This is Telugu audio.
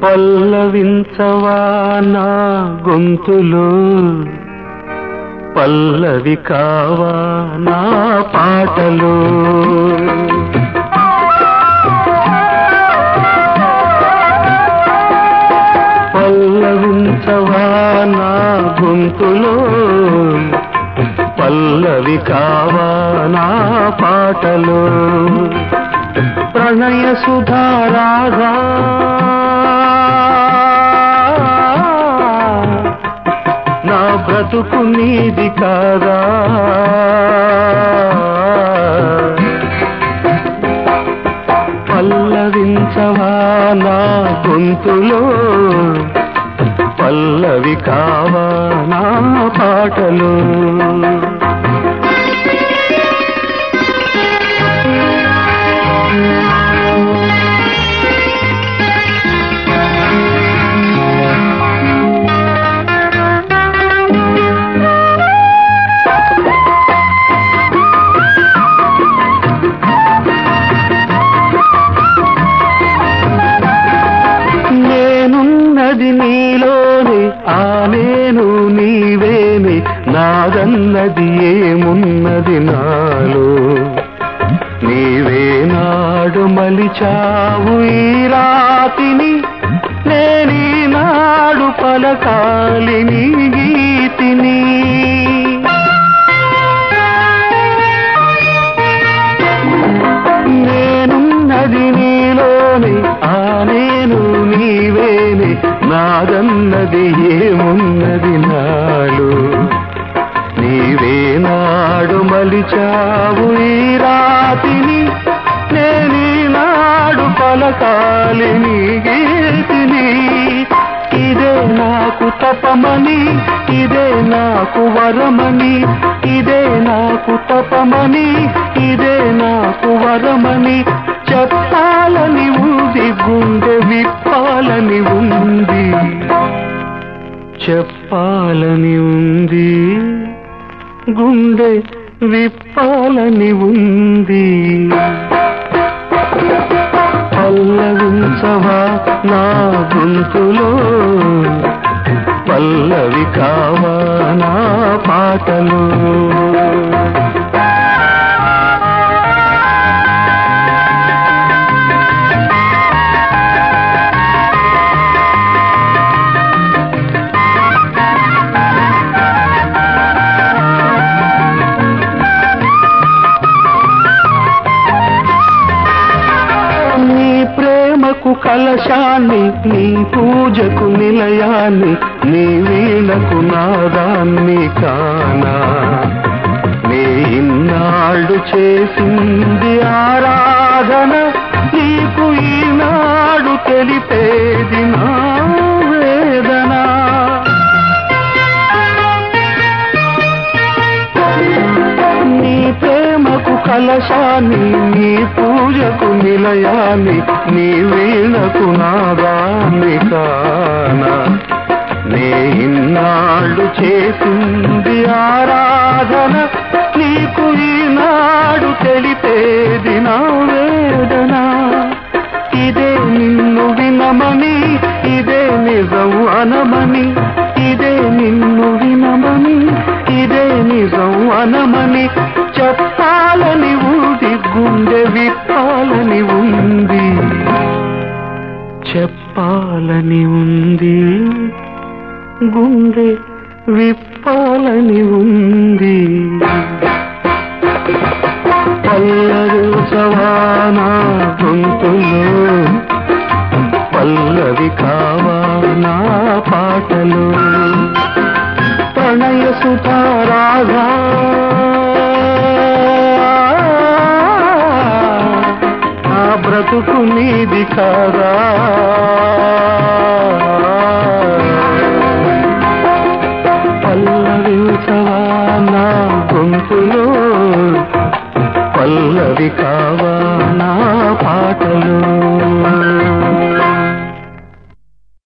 పల్లవించవా నా గొంతులో పల్లవి కావా నా పాటలో పల్లవించవా నా గొంతులో పల్లవి కావా నా పాటలో ప్రణయ సుధారాగా నా బ్రతుకు నీది కాదా పల్లవించవా నా గొంతులో పల్లవి కావా నా పాటలు నేనున్నది నీలోని ఆ నేను నీవేని నాదన్నది ఏమున్నది నాలో నీవే నాడు మలిచావు ఈ రాతిని నేనీ నాడు పలకాలి నీ గీతిని నేనున్నది నీలోని ఆ నేను నీవేని నాదన్నది ఏమున్నది నాలో నీవే నాడు మలిచావు ఈ రాతిని నేనీ నాడు పలకాలి నీ గీతిని ఇదే నాకు తపమని ఇదే నాకు వరమని ఇదే నాకు తపమని ఇదే నాకు వరమని చెప్పాలని ఉంది గుండె విప్పాలని ఉంది చెప్పాలని ఉంది గుండె విప్పాలని ఉంది పల్లవించవా నా గొంతులో పల్లవి కావా నా పాటలు నీ ప్రేమకు కలశాన్ని నీ పూజకు నిలయాన్ని నీ వీణకు నాదాన్ని కానా నీ ఇన్నాళ్ళు చేసింది ఆరాధన నీకు ఈనాడు తెలిపేది నా వేదన నీ ప్రేమకు కలశాన్ని నీ పూజకు నిలయాన్ని నీ వీణకు నాదాన్ని కానా నే ఇన్నాళ్ళు చేసింది ఆరాధన నీకు ఈనాడు తెలిపేది నా వేదన ఇదే నిన్ను వినమని ఇదే నిజం అనమని ఇదే నిన్ను వినమని ఇదే నిజం అనమని చెప్పాలని ఉంది గుండె విప్పాలని ఉంది చెప్పాలని ఉంది గుండె విప్పాలని ఉంది పల్లవి సవానా గొంతులో పల్లవి కావా నా పాటలు ప్రణయ సుతారాగా నా బ్రతుకు నీది కాదా పల్లవించవా నా గొంతులో పల్లవి కావా నా పాటలు